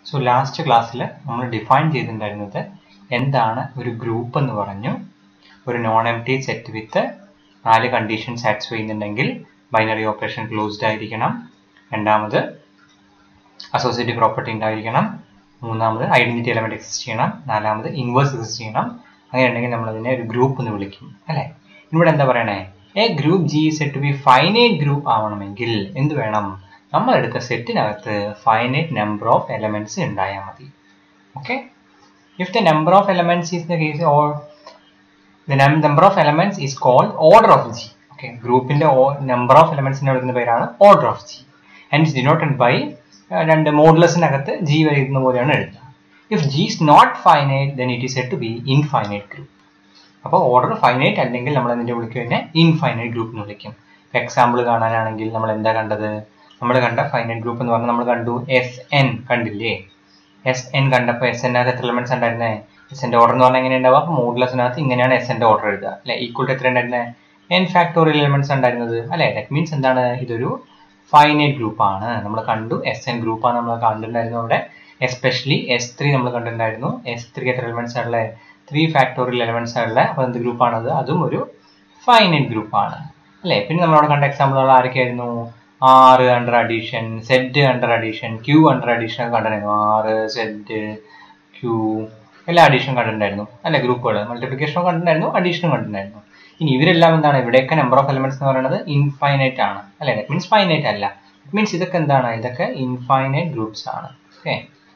So last ക്ലാസ്സിൽ നമ്മൾ define ചെയ്തിട്ടുണ്ടായിരുന്നത് എന്താണ് ഒരു ഗ്രൂപ്പ് എന്ന് പറഞ്ഞു ഒരു non empty set with നാല് കണ്ടീഷൻ സാറ്റിസ്ഫൈ ചെയ്യുന്നുണ്ടെങ്കിൽ ബൈനറി ഓപ്പറേഷൻ ക്ലോസ്ഡ് ആയിരിക്കണം രണ്ടാമത് അസോസിയേറ്റീവ് പ്രോപ്പർട്ടി ഉണ്ടായിരിക്കണം മൂന്നാമത് ഐഡന്റിറ്റി എലമെന്റ് എക്സിസ്റ്റ് ചെയ്യണം നാലാമത് ഇൻവേഴ്സ് എക്സിസ്റ്റ് ചെയ്യണം അങ്ങനെ ഉണ്ടെങ്കിൽ നമ്മൾ അതിനെ ഒരു ഗ്രൂപ്പ് എന്ന് വിളിക്കും അല്ലേ ഇവിടെ എന്താ പറയണേ a group G said to be finite group ആവണമെങ്കിൽ എന്ത് വേണം നമ്മൾ എടുത്ത സെറ്റിനകത്ത് ഫൈനൈറ്റ് നമ്പർ ഓഫ് എലമെന്റ്സ് ഉണ്ടായാൽ മതി okay if the number of elements is the case or the number of elements is called order of G okay ഗ്രൂപ്പിന്റെ number of എലമെന്റ്സിനെ വിളിക്കുന്ന പേരാണ് order of G and is denoted by രണ്ട് മോഡുലസിനകത്ത് G വരുന്ന പോലെയാണ് എഴുതുക if G is not finite then it is said to be infinite group അപ്പോൾ ഓർഡർ ഫൈനൈറ്റ് അല്ലെങ്കിൽ നമ്മൾ അതിൻ്റെ വിളിക്കും തന്നെ ഇൻഫൈനൈറ്റ് ഗ്രൂപ്പ് എന്ന് വിളിക്കും എക്സാമ്പിൾ കാണാനാണെങ്കിൽ നമ്മൾ എന്താ കണ്ടത് നമ്മൾ കണ്ട ഫൈനൈറ്റ് ഗ്രൂപ്പ് എന്ന് പറഞ്ഞാൽ നമ്മൾ കണ്ടു എസ് എൻ കണ്ടില്ലേ എസ് എൻ കണ്ടപ്പോൾ എസ് എന്നകത്ത് എത്ര എലമെന്റ്സ് ഉണ്ടായിരുന്നേ എസ് എൻ്റെ ഓർഡർ എന്ന് പറഞ്ഞാൽ എങ്ങനെ ഉണ്ടാവുക അപ്പോൾ മോഡുലസിനകത്ത് ഇങ്ങനെയാണ് എസ് എൻ്റെ ഓർഡർ എഴുതുക അല്ലെ ഈക്വൽ ടു എത്ര ഉണ്ടായിരുന്നത് എൻ ഫാക്ടോറിയൽ എലമെന്റ്സ് ഉണ്ടായിരുന്നത് അല്ലെ ദാറ്റ് മീൻസ് എന്താണ് ഇതൊരു ഫൈനൈറ്റ് ഗ്രൂപ്പ് ആണ് നമ്മൾ കണ്ടു എസ് എൻ ഗ്രൂപ്പ് ആണ് നമ്മൾ കണ്ടിട്ടുണ്ടായിരുന്നു അവിടെ എസ്പെഷ്യലി എസ് ത്രീ നമ്മൾ കണ്ടിട്ടുണ്ടായിരുന്നു എസ് ത്രീ എത്ര എലമെന്റ്സ് ഉള്ള ത്രീ ഫാക്ടോറിയൽ എലമെന്റ്സ് ഉള്ള അപ്പോൾ എന്ത് ഗ്രൂപ്പാണത് അതും ഒരു ഫൈനൈറ്റ് ഗ്രൂപ്പാണ് അല്ലേ പിന്നെ നമ്മളവിടെ കണ്ട എക്സാമ്പിളുകൾ ആരൊക്കെയായിരുന്നു R under addition Z under addition Q under addition ഒക്കെ കണ്ടിട്ടുണ്ടായിരുന്നു ആറ് സെഡ് ക്യൂ എല്ലാ അഡീഷനും കണ്ടിട്ടുണ്ടായിരുന്നു അല്ലെ ഗ്രൂപ്പുകൾ മൾട്ടിപ്ലിക്കേഷനും കണ്ടിട്ടുണ്ടായിരുന്നു അഡീഷനും കണ്ടിട്ടുണ്ടായിരുന്നു ഇനി ഇവരെല്ലാം എന്താണ് ഇവിടെയൊക്കെ നമ്പർ ഓഫ് എലമെന്റ്സ് എന്ന് പറയുന്നത് ഇൻഫൈനൈറ്റ് ആണ് അല്ലെ ദറ്റ് മീൻസ് ഫൈനൈറ്റ് അല്ല മീൻസ് ഇതൊക്കെ എന്താണ് ഇതൊക്കെ ഇൻഫൈനൈറ്റ് ഗ്രൂപ്പ്സ് ആണ് ഓക്കെ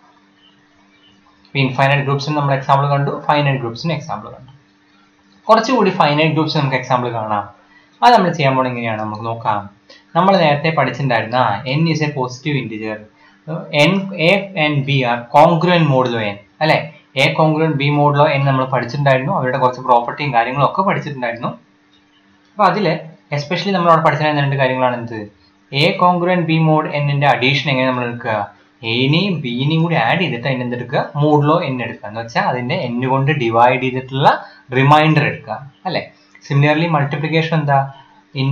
ഇൻഫൈനൈറ്റ് ഗ്രൂപ്പ്സിന് നമ്മൾ എക്സാമ്പിൾ കണ്ടു ഫൈനൈറ്റ് ഗ്രൂപ്പ്സിന് എക്സാമ്പിൾ കണ്ടു കുറച്ചുകൂടി ഫൈനൈറ്റ് ഗ്രൂപ്പ്സ് നമുക്ക് എക്സാമ്പിൾ കാണാം അത് നമ്മൾ ചെയ്യാൻ പോകുന്നത് എങ്ങനെയാണ് നമുക്ക് നോക്കാം നമ്മൾ നേരത്തെ പഠിച്ചിട്ടുണ്ടായിരുന്ന N is a positive integer N a and b are congruent modulo N അല്ലെ a congruent b modulo N നമ്മൾ പഠിച്ചിട്ടുണ്ടായിരുന്നു അവരുടെ കുറച്ച് പ്രോപ്പർട്ടിയും കാര്യങ്ങളും ഒക്കെ പഠിച്ചിട്ടുണ്ടായിരുന്നു അപ്പോൾ അതിൽ എസ്പെഷ്യലി നമ്മൾ അവിടെ പഠിച്ചിട്ടുണ്ടായിരുന്ന രണ്ട് കാര്യങ്ങളാണ് എന്ത് എ കോൺഗ്രുവൻ ബി മോഡ് എന്നിന്റെ അഡീഷൻ എങ്ങനെ നമ്മൾ എടുക്കുക എനെയും ബിനെയും കൂടി ആഡ് ചെയ്തിട്ട് അതിന് എന്തെടുക്കുക മോഡിലോ എൻ എടുക്കുക എന്ന് വെച്ചാൽ അതിന്റെ എൻ കൊണ്ട് ഡിവൈഡ് ചെയ്തിട്ടുള്ള റിമൈൻഡർ എടുക്കുക അല്ലെ സിമിലർലി മൾട്ടിപ്ലിക്കേഷൻ എന്താ in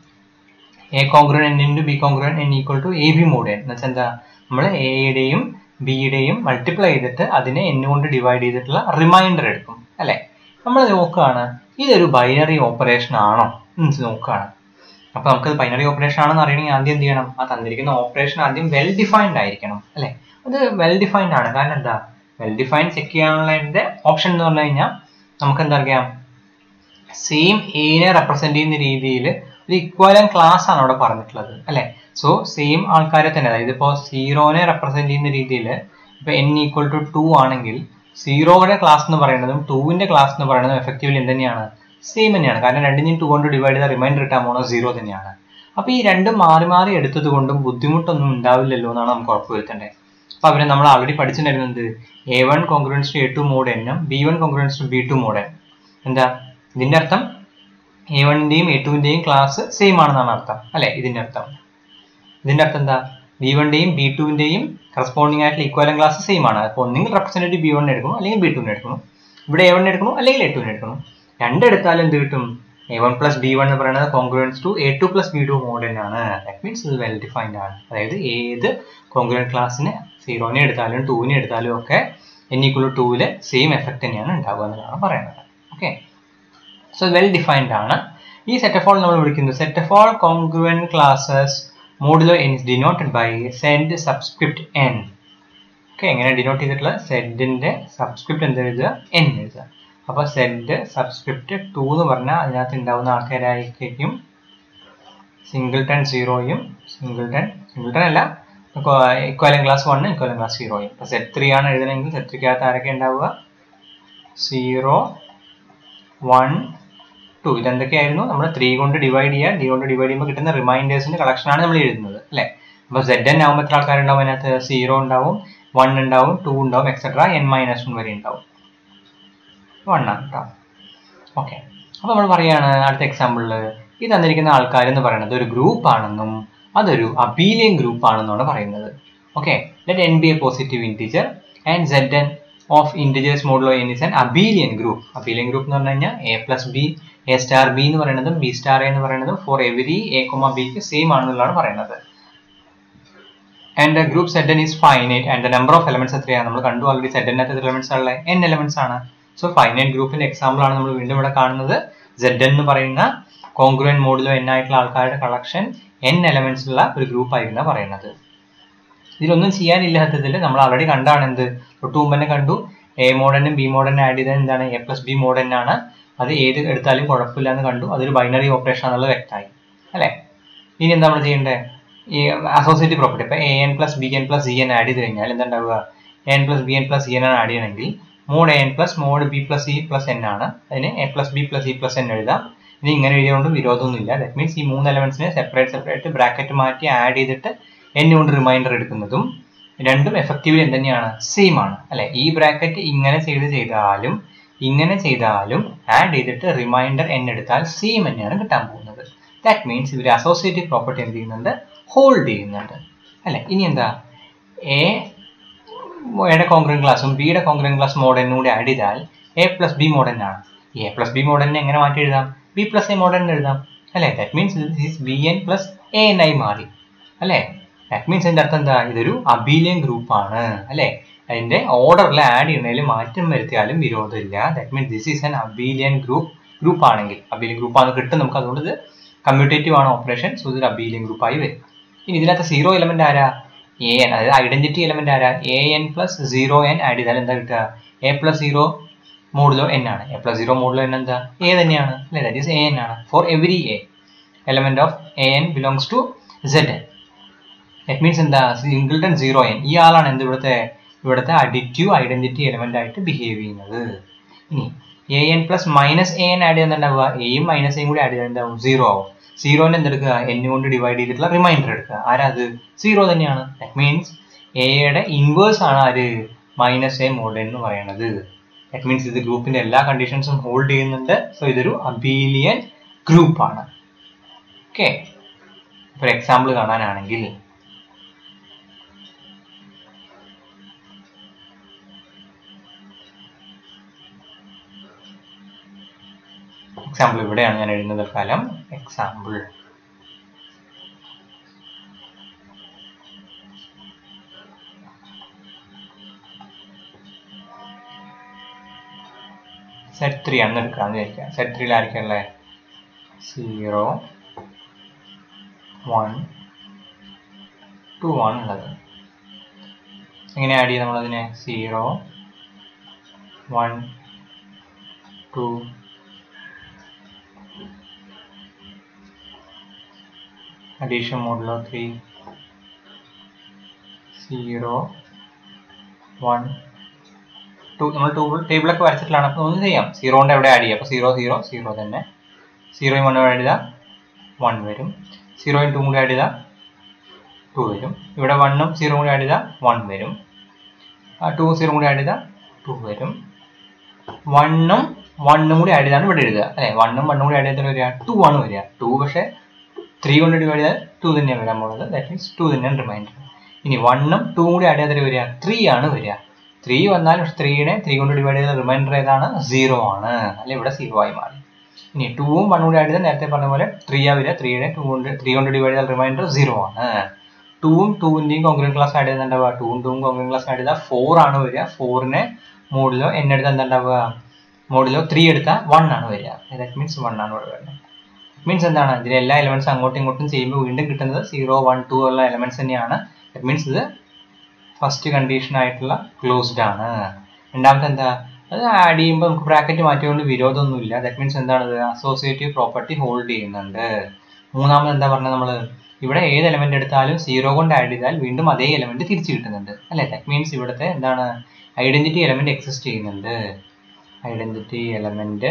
a congruent N into b congruent N equal to a b mod N എന്ന് വെച്ചാൽ എന്താ നമ്മൾ എയുടെയും ബിയുടെയും മൾട്ടിപ്ലൈ ചെയ്തിട്ട് അതിനെ എൻ കൊണ്ട് ഡിവൈഡ് ചെയ്തിട്ടുള്ള റിമൈൻഡർ എടുക്കും അല്ലെ നമ്മൾ നോക്കുകയാണ് ഇതൊരു ബൈനറി ഓപ്പറേഷൻ ആണോ എന്ന് നോക്കുകയാണ് അപ്പൊ നമുക്കത് ബൈനറി ഓപ്പറേഷൻ ആണെന്ന് അറിയണമെങ്കിൽ ആദ്യം എന്ത് ചെയ്യണം ആ തന്നിരിക്കുന്ന ഓപ്പറേഷൻ ആദ്യം വെൽ ഡിഫൈൻഡ് ആയിരിക്കണം അല്ലെ അത് വെൽ ഡിഫൈൻഡ് ആണ് കാരണം എന്താ വെൽ ഡിഫൈൻഡ് ചെക്ക് ചെയ്യാനുള്ളതിന്റെ ഓപ്ഷൻ എന്ന് പറഞ്ഞു കഴിഞ്ഞാൽ നമുക്ക് എന്താ അറിയാം സെയിം എനെ റെപ്രസെന്റ് ചെയ്യുന്ന രീതിയിൽ ഒരു ഇക്വലൻ ക്ലാസ് ആണ് അവിടെ പറഞ്ഞിട്ടുള്ളത് അല്ലെ സോ സെയിം ആൾക്കാരെ തന്നെ അതായത് ഇപ്പോൾ സീറോനെ റെപ്രസെന്റ് ചെയ്യുന്ന രീതിയിൽ ഇപ്പൊ എൻ ഈക്വൽ ടു ടു ആണെങ്കിൽ സീറോയുടെ ക്ലാസ് എന്ന് പറയുന്നതും ടൂവിന്റെ ക്ലാസ് എന്ന് പറയുന്നതും എഫക്റ്റീവ്ലി എന്ത് തന്നെയാണ് സെയിം തന്നെയാണ് കാരണം രണ്ടിനും ടു കൊണ്ട് ഡിവൈഡ് ചെയ്ത റിമൈൻഡർ കിട്ടാൻ പോകുന്നത് സീറോ തന്നെയാണ് അപ്പൊ ഈ രണ്ടും മാറി മാറി എടുത്തത് കൊണ്ടും ബുദ്ധിമുട്ടൊന്നും ഉണ്ടാവില്ലല്ലോ എന്നാണ് നമുക്ക് ഉറപ്പ് വരുത്തേണ്ടത് അപ്പൊ അവരെ നമ്മൾ ആൾറെഡി പഠിച്ചിട്ടുണ്ടായിരുന്നത് a one congruence to a two mod എന്നും b one congruence to b two mod N എന്താ ഇതിന്റെ അർത്ഥം എ വണ്ണിന്റെയും എ ടുവിന്റെയും ക്ലാസ് സെയിം ആണെന്നാണ് അർത്ഥം അല്ലെ ഇതിന്റെ അർത്ഥം ഇതിന്റെ അർത്ഥം എന്താ ബി വണ്ണിന്റെയും ബി ടുവിന്റെയും കറസ്പോണ്ടിങ് ആയിട്ടുള്ള ഇക്വലൻ ക്ലാസ് സെയിം ആണ് അപ്പോൾ ഒന്നെങ്കിൽ റെപ്രസെന്റേറ്റീവ് ബി വൺ എടുക്കണം അല്ലെങ്കിൽ ബി ടുവിന് എടുക്കണം ഇവിടെ എ വൺ എടുക്കണം അല്ലെങ്കിൽ എ ടുവിന് എടുക്കണം രണ്ടെടുത്താലും എന്ത് കിട്ടും a one plus b one എന്ന് പറയുന്നത് congruence to a two plus b two modulo ആണ് ദാറ്റ് മീൻസ് ഇത് വെൽ ഡിഫൈൻഡ് ആണ് അതായത് ഏത് കോൺഗ്രൻ ക്ലാസ്സിന് സീറോനെ എടുത്താലും ടൂവിനെ എടുത്താലും ഒക്കെ എൻ ഈക്വൽ ടൂവില് സെയിം എഫക്ട് തന്നെയാണ് ഉണ്ടാവുക എന്നാണ് പറയുന്നത് ഓക്കെ സോ വെൽ ഡിഫൈൻഡ് ആണ് ഈ സെറ്റ് ഓഫ് ഓൾ നമ്മൾ വിളിക്കുന്നത് set of all congruent classes modulo N is denoted by Z subscript N okay എങ്ങനെ ഡിനോട്ട് ചെയ്തിട്ടുള്ള സെഡിന്റെ സബ്സ്ക്രിപ്റ്റ് എന്ത് എഴുതുക എൻ എഴുതുക അപ്പൊ സെഡ് സബ്സ്ക്രിപ്റ്റ് ടു എന്ന് പറഞ്ഞാൽ അതിനകത്ത് ഉണ്ടാവുന്ന ആൾക്കാരായിരിക്കും സിംഗിൾട്ടൺ സീറോയും സിംഗിൾട്ടൺ സിംഗിൾട്ടൺ അല്ല ഇക്വലൻ ക്ലാസ് വണ്ണും ഇക്വലൻ ക്ലാസ് സീറോയും ഇപ്പൊ സെറ്റ് ത്രീ ആണ് എഴുതണമെങ്കിൽ സെറ്റ് ത്രീക്കകത്ത് ആരൊക്കെ ഉണ്ടാവുക സീറോ വൺ ടു ഇതെന്തൊക്കെയായിരുന്നു നമ്മൾ ത്രീ കൊണ്ട് ഡിവൈഡ് ചെയ്യുക ഡി കൊണ്ട് ഡിവൈഡ് ചെയ്യുമ്പോൾ കിട്ടുന്ന റിമൈൻഡേഴ്സിന്റെ കളക്ഷൻ ആണ് നമ്മൾ എഴുതുന്നത് അല്ലെ അപ്പൊ സെഡ് എൻ ആകുമ്പോൾ എത്ര ആൾക്കാരുണ്ടാവും അതിനകത്ത് സീറോ ഉണ്ടാവും വൺ ഉണ്ടാവും ടു ഉണ്ടാവും എക്സെട്ര എൻ മൈനസ് വൺ വരെ ഉണ്ടാവും വൺ ആണ് കേട്ടോ ഓക്കെ അപ്പൊ നമ്മൾ പറയാണ് അടുത്ത എക്സാമ്പിളിൽ ഈ തന്നിരിക്കുന്ന ആൾക്കാർ എന്ന് പറയുന്നത് ഒരു ഗ്രൂപ്പ് ആണെന്നും അതൊരു അബീലിയൻ ഗ്രൂപ്പ് ആണെന്നാണ് പറയുന്നത് okay let N be a positive integer and Z N of integers modulo N is an abelian group abelian group എന്ന് പറഞ്ഞു കഴിഞ്ഞാൽ a plus b a star b എന്ന് പറയുന്നതും ബി സ്റ്റാർ എ എന്ന് പറയുന്നതും for every a comma ബിക്ക് same ആണെന്നുള്ളതാണ് പറയുന്നത് and group Z N is finite and number of elements എത്രയാണ് നമ്മൾ കണ്ടു ഓൾറെഡി സെഡ് എണ്ണത്തെ എലമെന്റ്സ് ഉള്ള എൻ എലമെന്റ്സ് ആണ് സോ ഫൈനൈറ്റ് ഗ്രൂപ്പിന്റെ എക്സാമ്പിൾ ആണ് നമ്മൾ വീണ്ടും ഇവിടെ കാണുന്നത് സെഡ് എന്ന് പറയുന്ന കോൺഗ്രുവൻ മോഡിലോ എൻ ആയിട്ടുള്ള ആൾക്കാരുടെ കളക്ഷൻ എൻ എലമെന്റ്സ് ഉള്ള ഒരു ഗ്രൂപ്പ് ആയിരുന്നു പറയുന്നത് ഇതിലൊന്നും ചെയ്യാനില്ല സത്യത്തിൽ നമ്മൾ ഓൾറെഡി കണ്ടാണ് എന്ത് തൊട്ട് മുമ്പ് തന്നെ കണ്ടു എ മോഡനും ബി മോഡനും ആഡ് ചെയ്തത് എന്താണ് എ പ്ലസ് ബി മോഡൻ ആണ് അത് ഏത് എടുത്താലും കുഴപ്പമില്ല എന്ന് കണ്ടു അതൊരു ബൈനറി ഓപ്പറേഷൻ എന്നുള്ളത് വ്യക്തമായി അല്ലേ ഇനി എന്താ നമ്മൾ ചെയ്യേണ്ടത് ഈ അസോസിയേറ്റീവ് പ്രോപ്പർട്ടി ഇപ്പൊ a N plus b N plus c N add ചെയ്ത് കഴിഞ്ഞാൽ എന്താ ഉണ്ടാവുക N plus b N plus c N ആണ് ആഡ് ചെയ്യണമെങ്കിൽ mod a N plus mod b plus c plus N ആണ് അതിന് a plus b plus c plus N എഴുതാം ഇനി ഇങ്ങനെ എഴുതിയതുകൊണ്ട് വിരോധമൊന്നുമില്ല ദാറ്റ് മീൻസ് ഈ മൂന്ന് എലമെന്റ്സിനെ സെപ്പറേറ്റ് സെപ്പറേറ്റ് ബ്രാക്കറ്റ് മാറ്റി ആഡ് ചെയ്തിട്ട് എൻ കൊണ്ട് റിമൈൻഡർ എടുക്കുന്നതും രണ്ടും എഫക്റ്റീവ്ലി എന്ത് തന്നെയാണ് സെയിം ആണ് അല്ലെ ഈ ബ്രാക്കറ്റ് ഇങ്ങനെ ചെയ്ത് ചെയ്താലും ഇങ്ങനെ ചെയ്താലും ആഡ് ചെയ്തിട്ട് റിമൈൻഡർ എൻ എടുത്താൽ സെയിം തന്നെയാണ് കിട്ടാൻ പോകുന്നത് ദാറ്റ് മീൻസ് ഇവർ അസോസിയേറ്റീവ് പ്രോപ്പർട്ടി എന്ത് ചെയ്യുന്നുണ്ട് ഹോൾഡ് ചെയ്യുന്നുണ്ട് അല്ലെ ഇനി എന്താ എ എയുടെ കോൺഗ്രൻ ക്ലാസ്സും ബിയുടെ കോൺഗ്രൻ ക്ലാസ് മോഡലിനും കൂടി ആഡ് ചെയ്താൽ എ പ്ലസ് ബി മോഡൻ ആണ് എ പ്ലസ് ബി മോഡലിനെ എങ്ങനെ മാറ്റി എഴുതാം ബി പ്ലസ് എ മോഡലിന് എഴുതാം അല്ലെ that means this b N plus a N ആയി മാറി അല്ലെ ദാറ്റ് മീൻസ് അതിന്റെ അർത്ഥം എന്താ ഇതൊരു അബീലിയൻ ഗ്രൂപ്പ് ആണ് അല്ലെ അതിന്റെ ഓർഡറിൽ ആഡ് ചെയ്യുന്നതിൽ മാറ്റം വരുത്തിയാലും വിരോധമില്ല that means this is N abelian group group ആണെങ്കിൽ അബീലിയൻ ഗ്രൂപ്പ് ആണ് കിട്ടും നമുക്ക് അതുകൊണ്ട് ഇത് കമ്മ്യൂട്ടേറ്റീവ് ആണ് ഓപ്പറേഷൻ സോ ഇതൊരു അബീലിയൻ ഗ്രൂപ്പ് ആയി വരും ഇനി ഇതിനകത്ത് സീറോ എലമെന്റ് ആരാ എ എൻ അതായത് ഐഡന്റിറ്റി എലമെന്റ് ആരാ a N plus zero N add ചെയ്താൽ എന്താ കിട്ടുക a plus zero modulo N ആണ് a plus zero modulo N എന്താ എ തന്നെയാണ് അല്ലെ ദാറ്റ് ഈസ് എ എൻ ആണ് for every a element of a N belongs to Z N that means എന്താ singleton zero N ഈ ആളാണ് എന്ത് ഇവിടുത്തെ ഇവിടുത്തെ അഡിറ്റീവ് ഐഡന്റിറ്റി എലമെന്റ് ആയിട്ട് ബിഹേവ് ചെയ്യുന്നത് ഇനി a N plus minus a N add ചെയ്യുന്നുണ്ടാവുക എയും മൈനസ് എയും കൂടി ആഡ് ചെയ്യുന്നുണ്ടാവും സീറോ ആവും സീറോനെ എന്തെടുക്കുക എൻ കൊണ്ട് ഡിവൈഡ് ചെയ്തിട്ടുള്ള റിമൈൻഡർ എടുക്കുക ആരാ അത് സീറോ തന്നെയാണ് ദാറ്റ് മീൻസ് എയുടെ ഇൻവേഴ്സ് ആണ് ആര് മൈനസ് എ മോഡ് എന്ന് പറയുന്നത് ദാറ്റ് മീൻസ് ഇത് ഗ്രൂപ്പിന്റെ എല്ലാ കണ്ടീഷൻസും ഹോൾഡ് ചെയ്യുന്നുണ്ട് സോ ഇതൊരു അബീലിയൻ ഗ്രൂപ്പ് ആണ് ഓക്കെ ഒരു എക്സാമ്പിൾ കാണാനാണെങ്കിൽ എക്സാമ്പിൾ ഇവിടെയാണ് ഞാൻ എഴുതുന്നത് തൽക്കാലം എക്സാമ്പിൾ സെറ്റ് ത്രീ ആണ് എടുക്കാന്ന് വിചാരിക്കാം സെറ്റ് ത്രീയിൽ ആയിരിക്കല്ലേ സീറോ വൺ ടു ആണ് ഉള്ളത് എങ്ങനെ ആഡ് ചെയ്യും നമ്മളതിനെ zero one two addition modulo 3 0 1 two നമ്മൾ ടൂ ടേബിളൊക്കെ വരച്ചിട്ടുള്ളതാണ് അപ്പോൾ ഒന്ന് ചെയ്യാം സീറോൻ്റെ എവിടെ ആഡ് ചെയ്യാം അപ്പോൾ സീറോ സീറോ സീറോ തന്നെ സീറോയും വണ്ണും ആഡ് ചെയ്താൽ വൺ വരും സീറോയും ടൂ കൂടി ആഡ് ചെയ്താൽ ടു വരും ഇവിടെ വണ്ണും സീറോ കൂടി ആഡ് ചെയ്താൽ വൺ വരും ടു സീറോ കൂടി ആഡ് ചെയ്താൽ ടു വരും വണ്ണും വണ്ണും കൂടി ആഡ് ചെയ്താണ് ഇവിടെ എഴുതുക അല്ലെ വണ്ണും വണ്ണും കൂടി ആഡ് ചെയ്തിട്ട് വരിക ടു ആണ് വരിക ടു പക്ഷേ ത്രീ കൊണ്ട് ഡിവൈഡ് ചെയ്താൽ ടു തന്നെയാണ് വരാൻ പോകുന്നത് ദാറ്റ് മീൻസ് ടു തന്നെയാണ് റിമൈൻഡർ ഇനി വണ്ണും ടൂ കൂടി ആഡ് ചെയ്തിട്ട് വരിക ത്രീ ആണ് വരിക ത്രീ വന്നാൽ ത്രീയുടെ ത്രീ കൊണ്ട് ഡിവൈഡ് ചെയ്ത റിമൈൻഡർ ഏതാണ് സീറോ ആണ് അല്ലെ ഇവിടെ സീറോ ആയി മാറി ഇനി ടൂവും വണ്ണും കൂടി ആഡ് ചെയ്താൽ നേരത്തെ പറഞ്ഞ പോലെ ത്രീ ആ വരിക ത്രീയുടെ ടു കൊണ്ട് ത്രീ കൊണ്ട് ഡിവൈഡ് ചെയ്താൽ റിമൈൻഡർ സീറോ ആണ് ടൂവും ടൂവിന്റെയും കോൺഗ്രൻ ക്ലാസ് ആഡ് ചെയ്യുന്നുണ്ടാവുക ടൂവും ടൂവും കോൺഗ്രൻ ക്ലാസ് ആഡ് ചെയ്താൽ ഫോർ ആണ് വരിക ഫോറിനെ മോഡിലോ എൻ എടുത്താൽ എന്താണ്ടാവുക മോഡിലോ ത്രീ എടുത്താൽ വൺ ആണ് വരിക ദാറ്റ് മീൻസ് വൺ ആണ് ഇവിടെ വരുന്നത് മീൻസ് എന്താണ് ഇതിലെ എല്ലാ എലമെന്റ്സ് അങ്ങോട്ടും ഇങ്ങോട്ടും ചെയ്യുമ്പോൾ വീണ്ടും കിട്ടുന്നത് സീറോ വൺ ടു ഉള്ള എലമെന്റ്സ് തന്നെയാണ് ദാറ്റ് മീൻസ് ഇത് ഫസ്റ്റ് കണ്ടീഷൻ ആയിട്ടുള്ള ക്ലോസ്ഡ് ആണ് രണ്ടാമത്തെ എന്താ അത് ആഡ് ചെയ്യുമ്പോൾ നമുക്ക് ബ്രാക്കറ്റ് മാറ്റിക്കൊണ്ട് വിരോധമൊന്നുമില്ല ദാറ്റ് മീൻസ് എന്താണത് അസോസിയേറ്റീവ് പ്രോപ്പർട്ടി ഹോൾഡ് ചെയ്യുന്നുണ്ട് മൂന്നാമത് എന്താ പറഞ്ഞത് നമ്മൾ ഇവിടെ ഏത് എലമെന്റ് എടുത്താലും സീറോ കൊണ്ട് ആഡ് ചെയ്താൽ വീണ്ടും അതേ എലമെന്റ് തിരിച്ചു കിട്ടുന്നുണ്ട് അല്ലേ ദാറ്റ് മീൻസ് ഇവിടുത്തെ എന്താണ് ഐഡന്റിറ്റി എലമെന്റ് എക്സിസ്റ്റ് ചെയ്യുന്നുണ്ട് identity element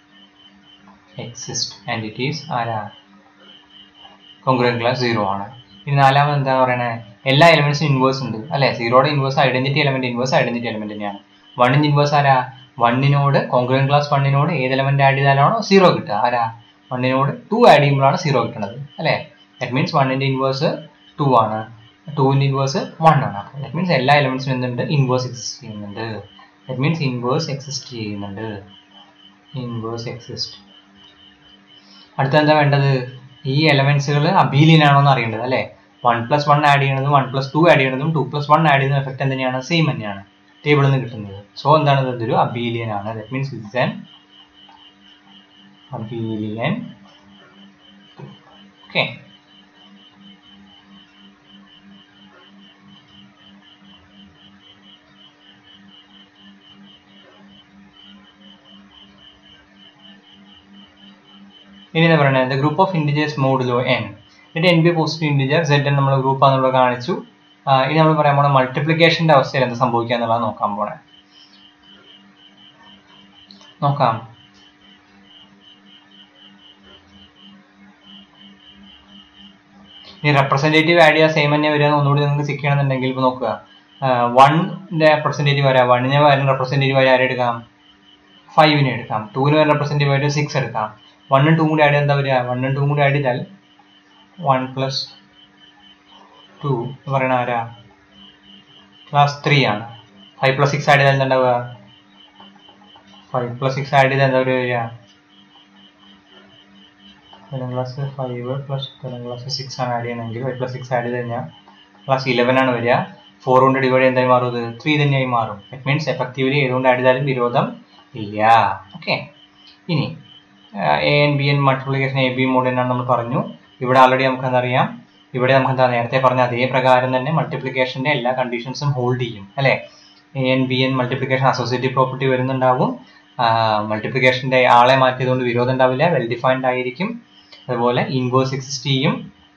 exist and it is ആരാ കോൺഗ്രൻ ക്ലാസ് സീറോ ആണ് ഇനി നാലാമത് എന്താ പറയണേ എല്ലാ എലമെന്റ്സും ഇൻവേഴ്സ് ഉണ്ട് അല്ലെ സീറോയുടെ inverse identity element inverse identity element തന്നെയാണ് വണ്ണിന്റെ ഇൻവേഴ്സ് ആരാ വണ്ണിനോട് കോൺഗ്രൻ ക്ലാസ് വണ്ണിനോട് ഏത് എലമെന്റ് ആഡ് ചെയ്താലാണോ സീറോ കിട്ടുക ആരാ വണ്ണിനോട് ടു ആഡ് ചെയ്യുമ്പോഴാണ് സീറോ കിട്ടുന്നത് അല്ലെ ദാറ്റ് മീൻസ് വണ്ണിന്റെ ഇൻവേഴ്സ് ടു ആണ് ടൂവിന്റെ ഇൻവേഴ്സ് വൺ ആണ് ദാറ്റ് മീൻസ് എല്ലാ എലമെന്റ്സിനും എന്തുണ്ട് ഇൻവേഴ്സ് എക്സിസ്റ്റ് ചെയ്യുന്നുണ്ട് ദാറ്റ് മീൻസ് ഇൻവേഴ്സ് എക്സിസ്റ്റ് ചെയ്യുന്നുണ്ട് ഇൻവേഴ്സ് എക്സിസ്റ്റ് അടുത്ത എന്താ വേണ്ടത് ഈ എലമെന്റ്സുകൾ അബീലിയൻ ആണോ എന്ന് അറിയേണ്ടത് അല്ലേ വൺ പ്ലസ് വൺ ആഡ് ചെയ്യണതും വൺ പ്ലസ് ടു ആഡ് ചെയ്യണതും ടു പ്ലസ് വൺ ആഡ് ചെയ്യുന്ന എഫക്റ്റ് തന്നെയാണ് സെയിം തന്നെയാണ് ടേബിളിൽ നിന്ന് കിട്ടുന്നത് സോ എന്താണ് ഇത് ഇതൊരു അബീലിയൻ ആണ് that means it's an abelian okay ഇനി എന്താ പറയുന്നത് group of integers modulo N എന്നിട്ട് N be positive integer Z നമ്മൾ ഗ്രൂപ്പ് ആണെന്നുള്ള കാണിച്ചു ആ, ഇനി നമ്മൾ പറയാൻ പോണ മൾട്ടിപ്ലിക്കേഷന്റെ അവസ്ഥയിൽ എന്താ സംഭവിക്കുക എന്നുള്ളത് നോക്കാൻ പോണേ നോക്കാം ഇനി റെപ്രസെന്റേറ്റീവ് ആഡ് ചെയ്യാൻ സെയിം തന്നെ വരിക ഒന്നുകൂടി നിങ്ങൾക്ക് ചെക്ക് ചെയ്യണമെന്നുണ്ടെങ്കിൽ ഇപ്പൊ നോക്കുക വണ്ണിന്റെ റെപ്രസെന്റേറ്റീവ് വരാം വണ്ണിന് പകരം റെപ്രസെന്റേറ്റീവ് ആയി ആരെ എടുക്കാം ഫൈവിനെ എടുക്കാം ടൂവിന് പകരം റെപ്രസെന്റേറ്റീവ് ആയിട്ട് സിക്സ് എടുക്കാം വണ്ണും ടൂവും കൂടി ആഡ് ചെയ്താൽ എന്താ വരിക വണ്ണും ടൂവും കൂടി ആഡ് ചെയ്താൽ വൺ പ്ലസ് ടു എന്ന് പറയുന്ന ആരാ ക്ലാസ് ത്രീ ആണ് ഫൈവ് പ്ലസ് സിക്സ് ആഡ് ചെയ്താൽ എന്താ ഉണ്ടാവുക ഫൈവ് പ്ലസ് സിക്സ് ആഡ് ചെയ്താൽ എന്താ വരിക seven class five plus seven class six ആണ് ആഡ് ചെയ്യണമെങ്കിൽ ഫൈവ് പ്ലസ് സിക്സ് ആഡ് ചെയ്ത് കഴിഞ്ഞാൽ ക്ലാസ് ഇലവൻ ആണ് വരിക ഫോർ കൊണ്ട് ഡിവൈഡ് എന്തായി മാറും ഇത് ത്രീ തന്നെയായി മാറും ഇറ്റ് മീൻസ് എഫക്റ്റീവ്ലി ഏതുകൊണ്ട് ആഡ് ചെയ്താലും വിരോധം ഇല്ല ഓക്കെ ഇനി a N b N multiplication a b mod എന്നാണ് നമ്മൾ പറഞ്ഞു ഇവിടെ ആൾറെഡി നമുക്ക് എന്തറിയാം ഇവിടെ നമുക്ക് എന്താ നേരത്തെ പറഞ്ഞ അതേ പ്രകാരം തന്നെ മൾട്ടിപ്ലിക്കേഷന്റെ എല്ലാ കണ്ടീഷൻസും ഹോൾഡ് ചെയ്യും അല്ലെ a N b N multiplication associative property വരുന്നുണ്ടാവും മൾട്ടിപ്ലിക്കേഷന്റെ ആളെ മാറ്റിയതുകൊണ്ട് വിരോധം ഉണ്ടാവില്ല വെൽ ഡിഫൈൻഡ് ആയിരിക്കും അതുപോലെ ഇൻവേഴ്സ് എക്സിസ്റ്റ് ചെയ്യും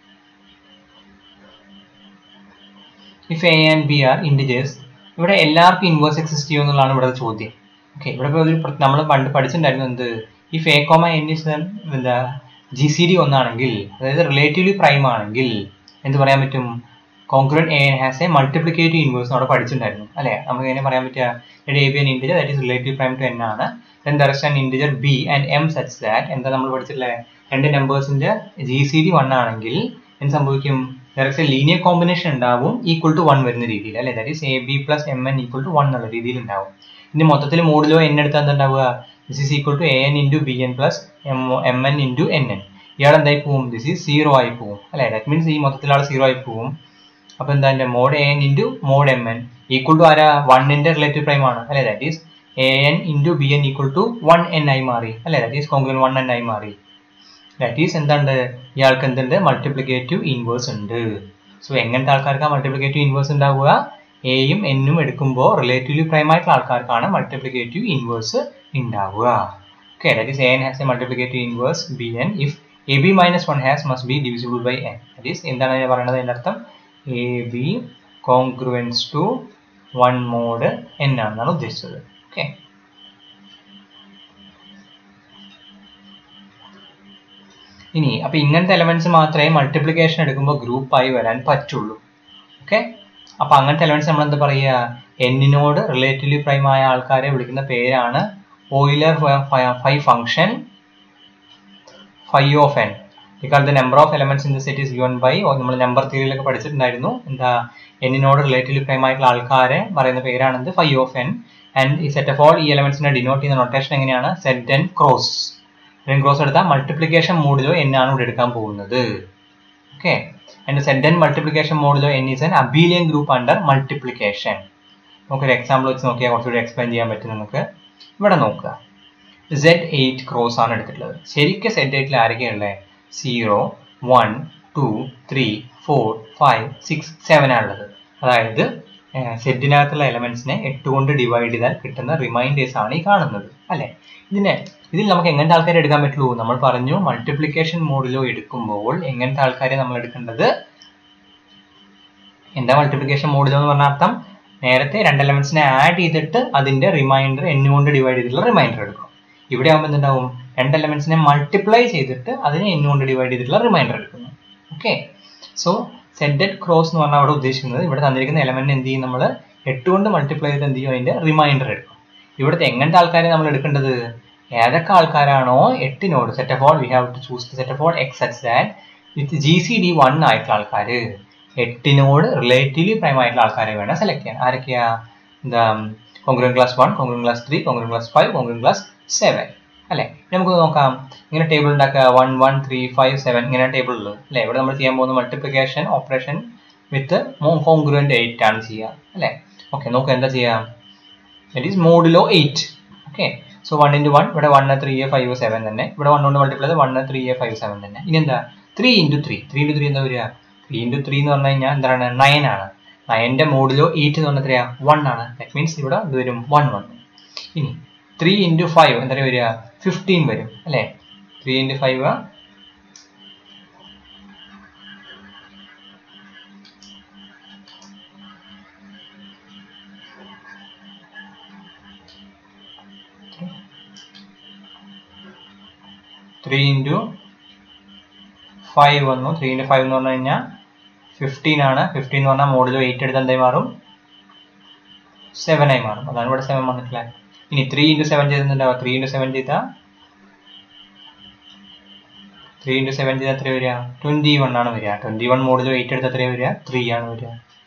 if a and b are integers ഇവിടെ എല്ലാവർക്കും ഇൻവേഴ്സ് എക്സിസ്റ്റ് ചെയ്യും എന്നുള്ളതാണ് ഇവിടെ ചോദ്യം ഓക്കെ ഇവിടെ ഇപ്പോൾ ഒരു നമ്മൾ പണ്ട് പഠിച്ചിട്ടുണ്ടായിരുന്നു എന്ത് if A comma n is എന്താ ജി സി ഡി ഒന്നാണെങ്കിൽ അതായത് റിലേറ്റീവ്ലി പ്രൈം ആണെങ്കിൽ എന്ത് പറയാൻ പറ്റും congruent a has a multiplicative inverse അവിടെ പഠിച്ചിട്ടുണ്ടായിരുന്നു അല്ലെ നമുക്ക് എങ്ങനെ പറയാൻ പറ്റുക a b n integer that is relative prime to n ആണ് then there is an integer b and m such that എന്താ നമ്മൾ പഠിച്ചിട്ടുള്ളത് രണ്ട് നമ്പേഴ്സിന്റെ ജി സി ഡി വൺ ആണെങ്കിൽ എന്ത് സംഭവിക്കും there is A linear combination ഉണ്ടാവും ഈക്വൽ ടു വൺ വരുന്ന രീതിയിൽ അല്ലെ that is a b plus m n equal to one എന്നുള്ള രീതിയിൽ ഉണ്ടാവും ഇനി മൊത്തത്തിൽ മോഡിലോ എൻ എടുത്താൽ എന്താ ഉണ്ടാവുക this is equal to a N into b N plus m m n into n n ഇയാൾ എന്തായി പോവും ദിസ് ഈസ് സീറോ ആയി പോവും അല്ലെ ദാറ്റ് മീൻസ് ഈ മൊത്തത്തിൽ ആൾ സീറോ ആയി പോവും അപ്പൊ എന്താ എന്റെ mod a N into mod m n equal to ആരാ വണ്ണിന്റെ റിലേറ്റീവ് പ്രൈം ആണ് അല്ലെ that is a N into b n equal to one n ആയി മാറി അല്ലെ that is congruent one n ആയി മാറി ദാറ്റ് ഈസ് എന്തുണ്ട് ഇയാൾക്ക് എന്തുണ്ട് മൾട്ടിപ്ലിക്കേറ്റീവ് ഇൻവേഴ്സ് ഉണ്ട് സോ എങ്ങനത്തെ ആൾക്കാർക്ക് മൾട്ടിപ്ലിക്കേറ്റീവ് ഇൻവേഴ്സ് ഉണ്ടാവുക എയും എന്നും എടുക്കുമ്പോൾ റിലേറ്റീവ്ലി പ്രൈം ആയിട്ടുള്ള ആൾക്കാർക്കാണ് മൾട്ടിപ്ലിക്കേറ്റീവ് ഇൻവേഴ്സ് ഉണ്ടാവുക okay that is a n has a multiplicative inverse b n if a b minus one has must be divisible by n that is എന്താണ് ഞാൻ പറയുന്നത് അതിൻ്റെ അർത്ഥം a b congruence to one mod n ആണെന്നാണ് ഉദ്ദേശിച്ചത് okay ഇനി അപ്പൊ ഇങ്ങനത്തെ എലമെന്റ്സ് മാത്രമേ മൾട്ടിപ്ലിക്കേഷൻ എടുക്കുമ്പോൾ ഗ്രൂപ്പായി വരാൻ പറ്റുള്ളൂ ഓക്കെ അപ്പൊ അങ്ങനത്തെ എലമെന്റ്സ് നമ്മൾ എന്താ പറയുക എന്നിനോട് റിലേറ്റീവ്ലി പ്രൈം ആയ ആൾക്കാരെ വിളിക്കുന്ന പേരാണ് Euler phi function phi of n because the number of elements in the set is given by നമ്മൾ നമ്പർ തിയറിയിലൊക്കെ പഠിച്ചിട്ടുണ്ടായിരുന്നു എന്താ എന്നിനോട് റിലേറ്റീവ്ലി പ്രൈം ആയിട്ടുള്ള ആൾക്കാരെ പറയുന്ന പേരാണെന്ത് ഫൈ ഓഫ് എൻ ആൻഡ് ഈ സെറ്റ് ഓഫ് ഓൾ ഈ എലമെന്റ്സിനെ ഡിനോട്ട് ചെയ്യുന്ന നൊട്ടേഷൻ എങ്ങനെയാണ് set n cross Z n cross എടുത്താൽ മൾട്ടിപ്ലിക്കേഷൻ മോഡിലോ എന്നാണ് ഇവിടെ എടുക്കാൻ പോകുന്നത് okay and set n multiplication modulo n is N abelian group under multiplication നമുക്കൊരു എക്സാമ്പിൾ വെച്ച് നോക്കിയാൽ കുറച്ചുകൂടി എക്സ്പ്ലെയിൻ ചെയ്യാൻ പറ്റും നമുക്ക് ഇവിടെ നോക്കുക സെഡ് എയ്റ്റ് ക്രോസ് ആണ് എടുത്തിട്ടുള്ളത് ശരിക്കും സെഡ് എയ്റ്റിൽ ആരൊക്കെയുള്ളത് zero one two three four five six seven ആണുള്ളത് അതായത് സെറ്റിനകത്തുള്ള എലമെന്റ്സിനെ എട്ട് കൊണ്ട് ഡിവൈഡ് ചെയ്താൽ കിട്ടുന്ന റിമൈൻഡേഴ്സ് ആണ് ഈ കാണുന്നത് അല്ലെ ഇതിനെ ഇതിൽ നമുക്ക് എങ്ങനത്തെ ആൾക്കാരെ എടുക്കാൻ പറ്റുള്ളൂ നമ്മൾ പറഞ്ഞു മൾട്ടിപ്ലിക്കേഷൻ മോഡിലോ എടുക്കുമ്പോൾ എങ്ങനത്തെ ആൾക്കാരെ നമ്മൾ എടുക്കേണ്ടത് എന്താ മൾട്ടിപ്ലിക്കേഷൻ മോഡിലോ എന്ന് പറഞ്ഞ അർത്ഥം നേരത്തെ രണ്ട് എലമെന്റ്സിനെ ആഡ് ചെയ്തിട്ട് അതിന്റെ റിമൈൻഡർ എന്നു കൊണ്ട് ഡിവൈഡ് ചെയ്തിട്ടുള്ള റിമൈൻഡർ എടുക്കും ഇവിടെ ആകുമ്പോൾ എന്തുണ്ടാവും രണ്ട് എലമെന്റ്സിനെ മൾട്ടിപ്ലൈ ചെയ്തിട്ട് അതിനെ എന്നു കൊണ്ട് ഡിവൈഡ് ചെയ്തിട്ടുള്ള റിമൈൻഡർ എടുക്കുന്നു ഓക്കെ സോ സെഡഡ് ക്രോസ് എന്ന് പറഞ്ഞാൽ അവിടെ ഉദ്ദേശിക്കുന്നത് ഇവിടെ തന്നിരിക്കുന്ന എലമെന്റ് എന്ത് ചെയ്യും നമ്മൾ എട്ട് കൊണ്ട് മൾട്ടിപ്ലൈ ചെയ്ത് എന്ത് ചെയ്യും അതിന്റെ റിമൈൻഡർ എടുക്കും ഇവിടുത്തെ എങ്ങനത്തെ ആൾക്കാരെ നമ്മൾ എടുക്കേണ്ടത് ഏതൊക്കെ ആൾക്കാരാണോ എട്ടിനോട് set of all we have to choose set of all x such that with G C D one ആയിട്ടുള്ള ആൾക്കാർ എട്ടിനോട് റിലേറ്റീവ്ലി പ്രൈം ആയിട്ടുള്ള ആൾക്കാരെ വേണം സെലക്ട് ചെയ്യാൻ ആരൊക്കെയാ എന്താ congruent class one congruent class three congruent class five congruent class seven അല്ലേ ഇനി നമുക്ക് നോക്കാം ഇങ്ങനെ ടേബിൾ ഉണ്ടാക്കുക one one three five seven ഇങ്ങനെ ടേബിൾ ഉള്ളത് അല്ലേ ഇവിടെ നമ്മൾ ചെയ്യാൻ പോകുന്ന multiplication operation with congruent eight ആണ് ചെയ്യുക അല്ലേ ഓക്കെ നോക്കുക എന്താ ചെയ്യാം that is modulo eight okay so one into one ഇവിടെ one three a five seven തന്നെ ഇവിടെ വൺ കൊണ്ട് മൾട്ടിപ്ലൈ ചെയ്ത് one three a five seven തന്നെ ഇനി എന്താ three into three three into three എന്താ വരിക ത്രീ ഇൻറ്റു ത്രീ എന്ന് പറഞ്ഞു കഴിഞ്ഞാൽ എന്താണ് നയൻ ആണ് നയൻ്റെ മോഡിലോ എയ്റ്റ് എന്ന് പറഞ്ഞാൽ എത്രയാ വൺ ആണ് ദാറ്റ് മീൻസ് ഇവിടെ ഇത് വരും വൺ വൺ ഇനി ത്രീ ഇൻറ്റു ഫൈവ് എന്താ വരിക ഫിഫ്റ്റീൻ വരും അല്ലേ three into five three into five വന്നു ത്രീ ഇൻറ്റു ഫൈവ് എന്ന് പറഞ്ഞു കഴിഞ്ഞാൽ ഫിഫ്റ്റീൻ ആണ് ഫിഫ്റ്റീൻ എന്ന് പറഞ്ഞാൽ മോഡിൽ എയ്റ്റ് എടുത്ത് എന്തായി മാറും സെവൻ ആയി മാറും അതാണ് ഇവിടെ സെവൻ വന്നിട്ടില്ല ഇനി ത്രീ ഇൻറ്റു സെവൻ ചെയ്തിട്ടുണ്ടാവുക ത്രീ ഇൻറ്റു സെവൻ ചെയ്താൽ ത്രീ ഇൻറ്റു സെവൻ ചെയ്താൽ എത്ര വരിക ട്വൻറ്റി വൺ ആണ് വരിക ട്വൻറ്റി വൺ മോഡിൽ എയ്റ്റ് എടുത്ത് എത്രയാണ് വരിക ത്രീ ആണ് വരിക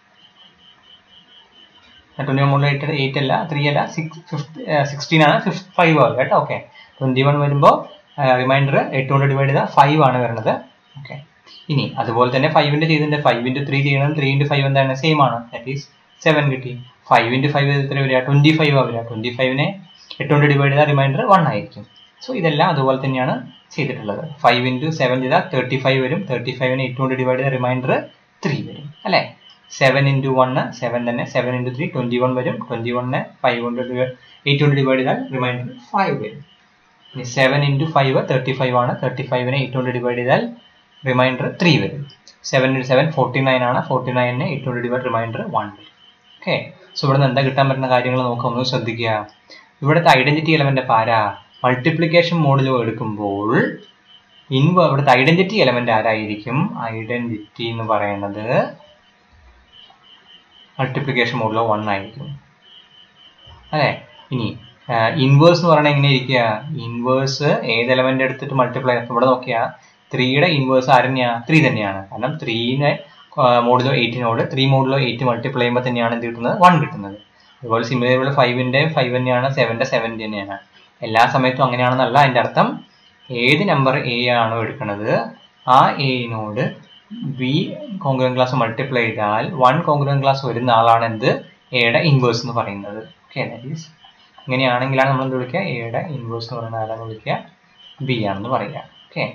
ട്വൻറ്റി വൺ മോഡിൽ എയ്റ്റ് എയ്റ്റ് അല്ല ത്രീ അല്ല സിക്സ് ഫിഫ്റ്റ് സിക്സ്റ്റീൻ ആണ് ഫിഫ്റ്റ് ഫൈവ് ആവും കേട്ടോ ഓക്കെ ട്വൻറ്റി വൺ വരുമ്പോൾ റിമൈൻഡർ എട്ട് കൊണ്ട് ഡിവൈഡ് ചെയ്താൽ ഫൈവ് ആണ് വരുന്നത് ഓക്കെ ഇനി അതുപോലെ തന്നെ ഫൈവിൻ്റെ ചെയ്തിട്ടുണ്ട് ഫൈവ് ഇൻറ്റു ത്രീ ചെയ്യണം ത്രീ ഇൻറ്റു ഫൈവ് എന്താണ് സെയിം ആണ് ദാറ്റ് ഈസ് സെവൻ കിട്ടി ഫൈവ് ഇൻറ്റു ഫൈവ് എത്ര വരിക ട്വൻറ്റി ഫൈവ് ആ വരിക ട്വൻറ്റി ഫൈവിനെ എട്ട് കൊണ്ട് ഡിവൈഡ് ചെയ്താൽ റിമൈൻഡർ വൺ ആയിരിക്കും സോ ഇതെല്ലാം അതുപോലെ തന്നെയാണ് ചെയ്തിട്ടുള്ളത് ഫൈവ് ഇൻറ്റു സെവൻ ചെയ്താൽ തേർട്ടി ഫൈവ് വരും തേർട്ടി ഫൈവിനെ എട്ട് കൊണ്ട് ഡിവൈഡ് ചെയ്താൽ റിമൈൻഡർ ത്രീ വരും അല്ലേ സെവൻ ഇൻറ്റു വണ്ണ് സെവൻ തന്നെ seven into three twenty one വരും ട്വൻറ്റി വണ്ണിനെ ഫൈവ് കൊണ്ട് എയ്റ്റ് കൊണ്ട് ഡിവൈഡ് ചെയ്താൽ റിമൈൻഡർ ഫൈവ് വരും ഇനി seven into five thirty five ആണ് തേർട്ടി ഫൈവിനെ എയ്റ്റ് കൊണ്ട് ഡിവൈഡ് ചെയ്താൽ റിമൈൻഡർ ത്രീ വരും seven into seven forty nine ആണ് ഫോർട്ടി നയനിനെ എയ്റ്റ് കൊണ്ട് ഡിവൈഡ് റിമൈൻഡർ വൺ വരും ഓക്കെ സോ ഇവിടെ നിന്ന് എന്താ കിട്ടാൻ പറ്റുന്ന കാര്യങ്ങൾ നോക്കുക ഒന്ന് ശ്രദ്ധിക്കുക ഇവിടുത്തെ ഐഡന്റിറ്റി എലമെന്റ് അപ്പോൾ ആരാ മൾട്ടിപ്ലിക്കേഷൻ മോഡിൽ എടുക്കുമ്പോൾ ഇൻവ ഇവിടുത്തെ ഐഡന്റിറ്റി എലമെന്റ് ആരായിരിക്കും ഐഡന്റിറ്റി എന്ന് പറയുന്നത് മൾട്ടിപ്ലിക്കേഷൻ മോഡിലോ വൺ ആയിരിക്കും അല്ലേ ഇനി ഇൻവേഴ്സ് എന്ന് പറയുന്നത് എങ്ങനെ ഇരിക്കുക ഇൻവേഴ്സ് ഏത് എലമെന്റ് എടുത്തിട്ട് മൾട്ടിപ്ലൈ ഇവിടെ നോക്കിയാൽ ത്രീയുടെ ഇൻവേഴ്സ് ആര് തന്നെയാണ് ത്രീ തന്നെയാണ് കാരണം ത്രീനെ മോഡിലോ എയ്റ്റിനോട് ത്രീ മോഡിലോ എയ്റ്റ് മൾട്ടിപ്ലൈ ചെയ്യുമ്പോൾ തന്നെയാണ് എന്ത് കിട്ടുന്നത് വൺ കിട്ടുന്നത് അതുപോലെ സിമിലർ ഫൈവിന്റെ ഫൈവ് തന്നെയാണ് സെവന്റെ സെവൻ തന്നെയാണ് എല്ലാ സമയത്തും അങ്ങനെയാണെന്നല്ല അതിന്റെ അർത്ഥം ഏത് നമ്പർ എ ആണോ എടുക്കുന്നത് ആ എയിനോട് ബി കോൺഗ്രൻ ക്ലാസ് മൾട്ടിപ്ലൈ ചെയ്താൽ വൺ കോൺഗ്രൻ ക്ലാസ് വരുന്ന ആളാണ് എന്ത് എയുടെ ഇൻവേഴ്സ് എന്ന് പറയുന്നത് ഓക്കെ ദാറ്റ് ഈസ് ഇങ്ങനെയാണെങ്കിലാണ് നമ്മൾ എന്ത് വിളിക്കുക എയുടെ ഇൻവേഴ്സ് എന്ന് പറയുന്ന ആരാന്ന് വിളിക്കുക ബി ആണെന്ന് പറയുക okay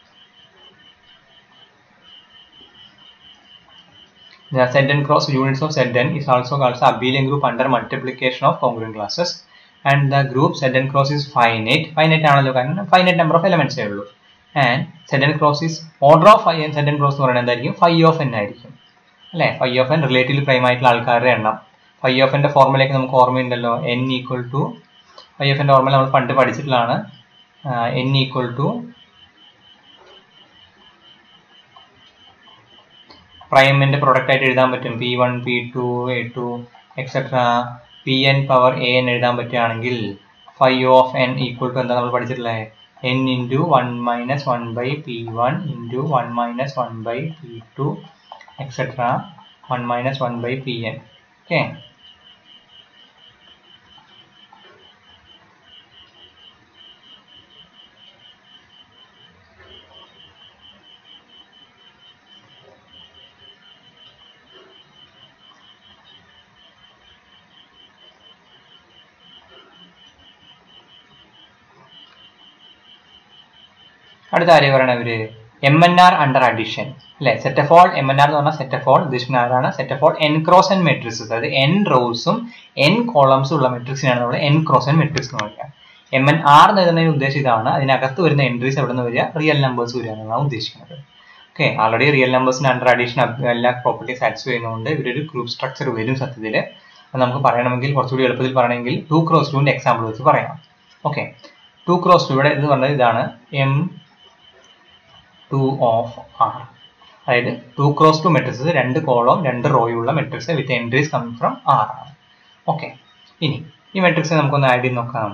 The set and cross units of set n is also called as abelian group under multiplication of congruent classes and the group set and cross is finite finite ആണല്ലോ കാരണം finite number of elements ഏ ഉള്ളൂ and set and cross is order of phi and set and cross എന്ന് പറയുന്നത് എന്തായിരിക്കും phi of n ആയിരിക്കും അല്ലേ phi of n relatively prime ആയിട്ടുള്ള ആൾക്കാരുടെ എണ്ണം phi of n ന്റെ ഫോർമുലയൊക്കെ നമുക്ക് ഓർമ്മയുണ്ടല്ലോ n equal to phi of n ന്റെ ഫോർമുല നമ്മൾ പണ്ട് പഠിച്ചിട്ടുള്ളതാണ് n ഈക്വൽ ടു പ്രൈമിന്റെ പ്രൊഡക്റ്റ് ആയിട്ട് എഴുതാൻ പറ്റും p one p two a two etcetera p n power a n എഴുതാൻ പറ്റുകയാണെങ്കിൽ phi of n equal to എന്താ നമ്മൾ പഠിച്ചിട്ടുള്ളത് n into one minus one by p one into one minus one by p two etcetera one minus one by p n okay അടുത്ത ആരെയും പറയണ ഇവര് m N r under addition അല്ലെ set of all m N R എന്ന് പറഞ്ഞാൽ set of all ഉദ്ദേശിക്കുന്ന ആരാണ് set of all N cross N matrix അതായത് എൻ റോസും എൻ കോളംസും ഉള്ള മെട്രിക്സിനാണ് നമ്മൾ എൻ ക്രോസ് എൻ മെട്രിക്സ് എന്ന് പറയുക എം എൻ ആർ എന്ന് എഴുതുന്നതിന് ഉദ്ദേശം ഇതാണ് അതിനകത്ത് വരുന്ന എൻട്രീസ് എവിടെ നിന്ന് വരിക റിയൽ നമ്പേഴ്സ് വരിക എന്നാണ് ഉദ്ദേശിക്കുന്നത് ഓക്കെ ആൾറെഡി റിയൽ നമ്പേഴ്സിന് അണ്ടർ അഡീഷൻ എല്ലാ പ്രോപ്പർട്ടീസ് സാറ്റിസ്ഫൈ ചെയ്യുന്നതുകൊണ്ട് ഇവരൊരു ഗ്രൂപ്പ് സ്ട്രക്ചർ വരും സത്യത്തിൽ അത് നമുക്ക് പറയണമെങ്കിൽ കുറച്ചുകൂടി എളുപ്പത്തിൽ പറയണമെങ്കിൽ ടു ക്രോസ് ടുവിന്റെ എക്സാമ്പിൾ വെച്ച് പറയാം ഓക്കെ ടു ക്രോസ് ടു ഇവിടെ ഇത് പറഞ്ഞത് ഇതാണ് എം ടു ഓഫ് ആർ അതായത് ടു ക്രോസ് ടു മെട്രിക്സ് രണ്ട് കോളം രണ്ട് റോയുള്ള matrix with entries coming from r ആണ് ഓക്കെ ഇനി ഈ മെട്രിക്സ് നമുക്കൊന്ന് ആഡ് ചെയ്ത് നോക്കാം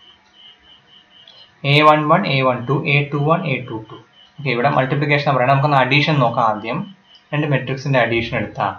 a one one a one two a two one a two two okay ഇവിടെ മൾട്ടിപ്ലിക്കേഷൻ പറയണം നമുക്കൊന്ന് അഡീഷൻ നോക്കാം ആദ്യം രണ്ട് മെട്രിക്സിന്റെ അഡീഷൻ എടുത്താൽ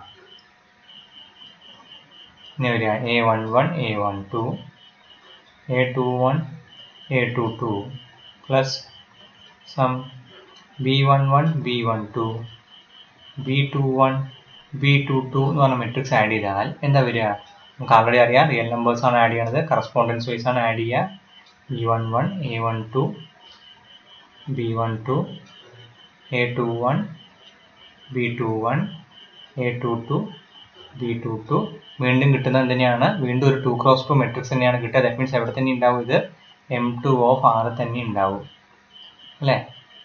ഇനി വരിക a one one a one two a two one a two two plus some b one one b one two b two one b two two എന്ന് പറഞ്ഞ മെട്രിക്സ് ആഡ് ചെയ്താൽ എന്താ വരിക നമുക്ക് ആൾറെഡി അറിയാം റിയൽ നമ്പേഴ്സ് ആണ് add ചെയ്യണത് correspondence wise ആണ് ആഡ് ചെയ്യുക b one one a one two b one two a two one b two one a two two b two two വീണ്ടും കിട്ടുന്നത് തന്നെയാണ് വീണ്ടും ഒരു ടു ക്രോസ് ടു മെട്രിക്സ് തന്നെയാണ് കിട്ടുക ദാറ്റ് മീൻസ് എവിടെ തന്നെ ഉണ്ടാവും ഇത് എം ടു ഓഫ് ആർ തന്നെ ഉണ്ടാവും അല്ലേ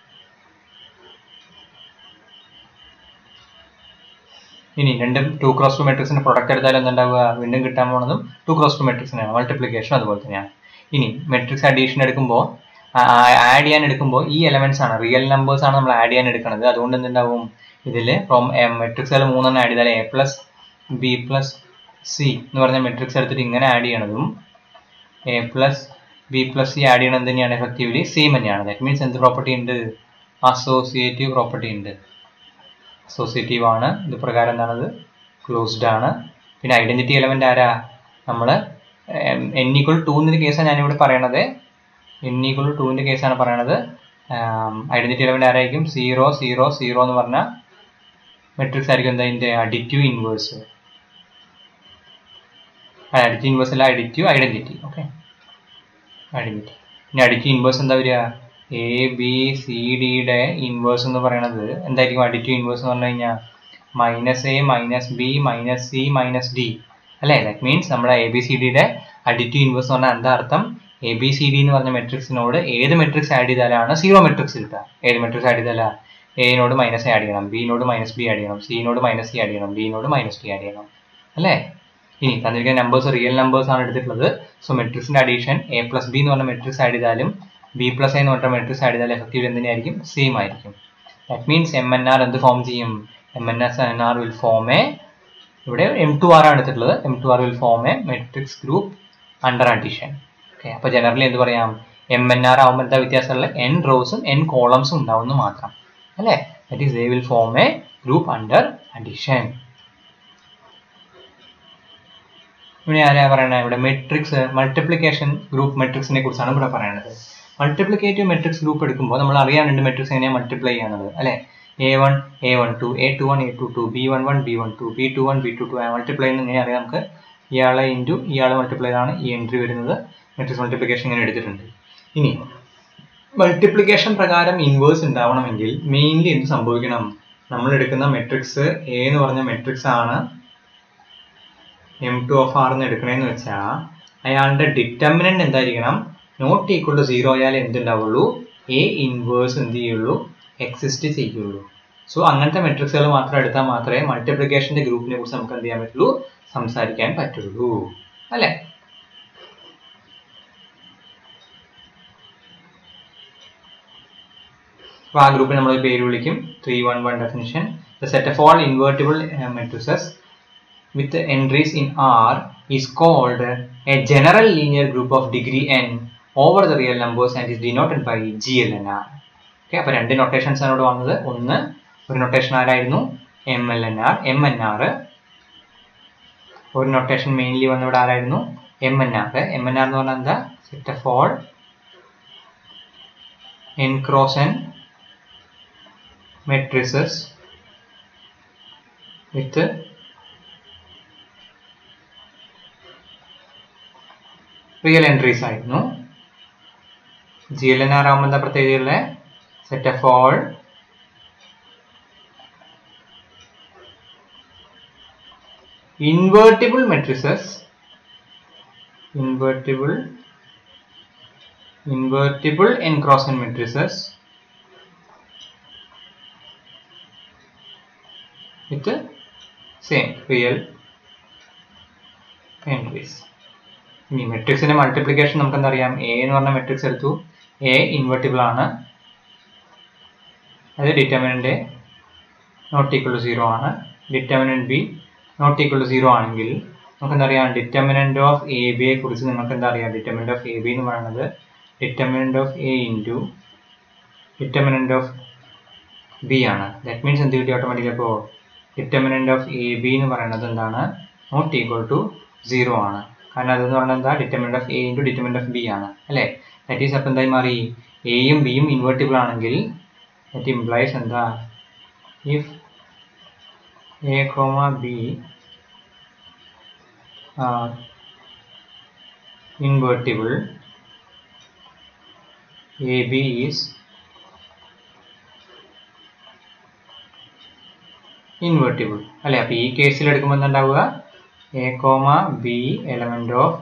ഇനി രണ്ടും ടു ക്രോസ് ടു മെട്രിക്സിന്റെ പ്രൊഡക്റ്റ് എടുത്താൽ എന്തുണ്ടാവുക വീണ്ടും കിട്ടാൻ പോണതും ടു ക്രോസ് ടു മെട്രിക്സിനാണ് മൾട്ടിപ്ലിക്കേഷൻ അതുപോലെ തന്നെയാണ് ഇനി മെട്രിക്സ് അഡീഷൻ എടുക്കുമ്പോൾ ആഡ് ചെയ്യാൻ എടുക്കുമ്പോൾ ഈ എലമെന്റ്സ് ആണ് റിയൽ നമ്പേഴ്സ് ആണ് നമ്മൾ ആഡ് ചെയ്യാൻ എടുക്കുന്നത് അതുകൊണ്ട് എന്തുണ്ടാവും ഇതിൽ ഫ്രോം മെട്രിക്സുകൾ മൂന്നെണ്ണം ആഡ് ചെയ്താൽ a plus b plus c എന്ന് പറഞ്ഞ മെട്രിക്സ് എടുത്തിട്ട് ഇങ്ങനെ ആഡ് ചെയ്യണതും a plus b plus c add ചെയ്യണത് തന്നെയാണ് എഫക്റ്റീവ്ലി സെയിം തന്നെയാണ് ദാറ്റ് മീൻസ് എന്ത് പ്രോപ്പർട്ടി ഉണ്ട് അസോസിയേറ്റീവ് പ്രോപ്പർട്ടി ഉണ്ട് അസോസിയേറ്റീവ് ആണ് ഇത് പ്രകാരം എന്താണത് ക്ലോസ്ഡ് ആണ് പിന്നെ ഐഡന്റിറ്റി എലമെന്റ് ആരാ നമ്മൾ എൻ ഈക്വൾ ടൂന്നിന്റെ കേസാണ് ഞാനിവിടെ പറയണത് എൻ ഈക്വൾ ടൂവിന്റെ കേസാണ് പറയണത് ഐഡന്റിറ്റി എലമെന്റ് ആരായിരിക്കും സീറോ സീറോ സീറോ എന്ന് പറഞ്ഞ മെട്രിക്സ് ആയിരിക്കും എന്താ ഇതിന്റെ അഡിറ്റീവ് ഇൻവേഴ്സ് അഡിറ്റീവ് ഇൻവേഴ്സ് അല്ല അഡിറ്റീവ് ഐഡന്റിറ്റി ഓക്കെ ഐഡന്റിറ്റി ഇനി അഡിറ്റീവ് ഇൻവേഴ്സ് എന്താ വരിക എ ബി സി ഡിയുടെ ഇൻവേഴ്സ് എന്ന് പറയുന്നത് എന്തായിരിക്കും അഡിറ്റീവ് ഇൻവേഴ്സ് എന്ന് പറഞ്ഞു കഴിഞ്ഞാൽ minus a minus b minus c minus d അല്ലേ ദാറ്റ് മീൻസ് നമ്മുടെ എ ബി സി ഡിയുടെ അഡിറ്റീവ് ഇൻവേഴ്സ് എന്ന് പറഞ്ഞാൽ എന്താ അർത്ഥം എ ബി സി ഡി എന്ന് പറഞ്ഞ മെട്രിക്സിനോട് ഏത് മെട്രിക്സ് ആഡ് ചെയ്താലാണ് സീറോ മെട്രിക്സ് കിട്ടുക ഏത് മെട്രിക്സ് ആഡ് ചെയ്താലാ എനോട് മൈനസ് ആഡ് ചെയ്യണം ബിനോട് മൈനസ് ബി ആഡ് ചെയ്യണം സിനോട് മൈനസ് സി ആഡ് ചെയ്യണം ഡിനോട് മൈനസ് ഡി ആഡ് ചെയ്യണം അല്ലേ ഇനി തന്നിരിക്കുന്ന നമ്പേഴ്സ് റിയൽ നമ്പേഴ്സ് ആണ് എടുത്തിട്ടുള്ളത് സോ മെട്രിക്സിന്റെ അഡീഷൻ എ പ്ലസ് ബി എന്ന് പറഞ്ഞ മെട്രിക്സ് ആഡ് ചെയ്താലും ബി പ്ലസ് എന്ന് പറഞ്ഞ മെട്രിക്സ് ആഡ് ചെയ്താൽ എഫക്റ്റീവ് എന്തിനായിരിക്കും സെയിം ആയിരിക്കും that means m N r എന്ത് ഫോം ചെയ്യും m n s n r will form a ഇവിടെ എം ടു ആർ ആണ് എടുത്തിട്ടുള്ളത് m two r will form a matrix group under addition okay അപ്പൊ generally എന്ത് പറയാം എം എൻ ആർ ആവുമ്പോൾ എന്താ വ്യത്യാസമുള്ള എൻ റോസും എൻ കോളംസും ഉണ്ടാവുന്നു മാത്രം അല്ലേ that is they will form a group under addition ഇവിടെ ആരാ പറയണത് ഇവിടെ മെട്രിക്സ് മൾട്ടിപ്ലിക്കേഷൻ ഗ്രൂപ്പ് മെട്രിക്സിനെ കുറിച്ചാണ് ഇവിടെ പറയുന്നത് മൾട്ടിപ്ലിക്കേറ്റീവ് മെട്രിക്സ് ഗ്രൂപ്പ് എടുക്കുമ്പോൾ നമ്മൾ അറിയാനുണ്ട് മെട്രിക്സ് എങ്ങനെയാണ് മൾട്ടിപ്ലൈ ചെയ്യുന്നത് അല്ലെ a one a one two a two one a two two b one one b one two b two one b two two multiply എന്ന് എങ്ങനെ അറിയാം നമുക്ക് ഇയാളെ ഇൻറ്റു ഇയാളെ മൾട്ടിപ്ലൈ ആണ് ഈ എൻട്രി വരുന്നത് മെട്രിക്സ് മൾട്ടിപ്ലിക്കേഷൻ ഇങ്ങനെ എടുത്തിട്ടുണ്ട് ഇനി മൾട്ടിപ്ലിക്കേഷൻ പ്രകാരം ഇൻവേഴ്സ് ഉണ്ടാവണമെങ്കിൽ മെയിൻലി എന്ത് സംഭവിക്കണം നമ്മൾ എടുക്കുന്ന മെട്രിക്സ് എ എന്ന് പറഞ്ഞ മെട്രിക്സ് ആണ് എം ടു ഓഫ് ആർ എന്ന് എടുക്കണേന്ന് വെച്ചാൽ അയാളുടെ ഡിറ്റർമിനന്റ് എന്തായിരിക്കണം നോട്ട് ഈക്വൽ ടു സീറോ ആയാൽ എന്തുണ്ടാവുള്ളൂ എ ഇൻവേഴ്സ് എന്ത് ചെയ്യുള്ളൂ എക്സിസ്റ്റ് ചെയ്യുള്ളൂ സോ അങ്ങനത്തെ മെട്രിക്സുകൾ മാത്രം എടുത്താൽ മാത്രമേ മൾട്ടിപ്ലിക്കേഷന്റെ ഗ്രൂപ്പിനെ കുറിച്ച് നമുക്ക് എന്ത് ചെയ്യാൻ പറ്റുള്ളൂ സംസാരിക്കാൻ പറ്റുള്ളൂ അല്ലേ അപ്പോൾ ആ ഗ്രൂപ്പിൽ നമ്മൾ പേര് വിളിക്കും three one one definition the set of all invertible matrices with entries in R is called a general linear group of degree n over the real numbers and is denoted by GLNR. Okay അപ്പോൾ രണ്ട് notations ആണ് ഇവിടെ വന്നത് ഒന്ന് ഒരു notation ആരായിരുന്നു M L N R M N R ഒരു notation mainly വന്നിവിടെ ആരായിരുന്നു M N R M N R എന്ന് പറഞ്ഞാൽ എന്താ set of all N cross N matrices with real entries ആയിരുന്നു ജി എൽ എൻ ആർ ആകുമ്പോൾ എന്താ പ്രത്യേകതയുള്ള set of all invertible matrices invertible invertible N cross N matrices with same real entries ഇനി മെട്രിക്സിന്റെ multiplication നമുക്ക് എന്താ അറിയാം എ എന്ന് പറഞ്ഞ മെട്രിക്സ് എടുത്തു എ ഇൻവെർട്ടിബിൾ ആണ് അത് determinant not equal to zero ആണ് determinant B not equal to zero ആണെങ്കിൽ നമുക്ക് എന്താ അറിയാം ഡിറ്റർമിനന്റ് ഓഫ് എ ബിയെ കുറിച്ച് നിങ്ങൾക്ക് എന്താ അറിയാം ഡിറ്റർമിനന്റ് ഓഫ് എ ബി എന്ന് പറയുന്നത് determinant of A into determinant of B ആണ് ദാറ്റ് മീൻസ് എന്ത് കിട്ടി ഓട്ടോമാറ്റിക് അപ്പോൾ ഡിറ്റർമിനന്റ് ഓഫ് എ ബി എന്ന് പറയുന്നത് എന്താണ് നോട്ട് ഈക്വൽ ടു സീറോ ആണ് കാരണം അതെന്ന് പറഞ്ഞാൽ എന്താ determinant of A into determinant of B ആണ് അല്ലേ ദാറ്റ് ഈസ് അപ്പം എന്തായി മാറി എയും ബിയും ഇൻവേർട്ടിബിൾ ആണെങ്കിൽ ദറ്റ് ഇംപ്ലൈസ് എന്താ if A comma B are invertible AB is invertible അല്ലെ അപ്പൊ ഈ കേസിൽ എടുക്കുമ്പോൾ എന്താ ഉണ്ടാവുക A comma B element of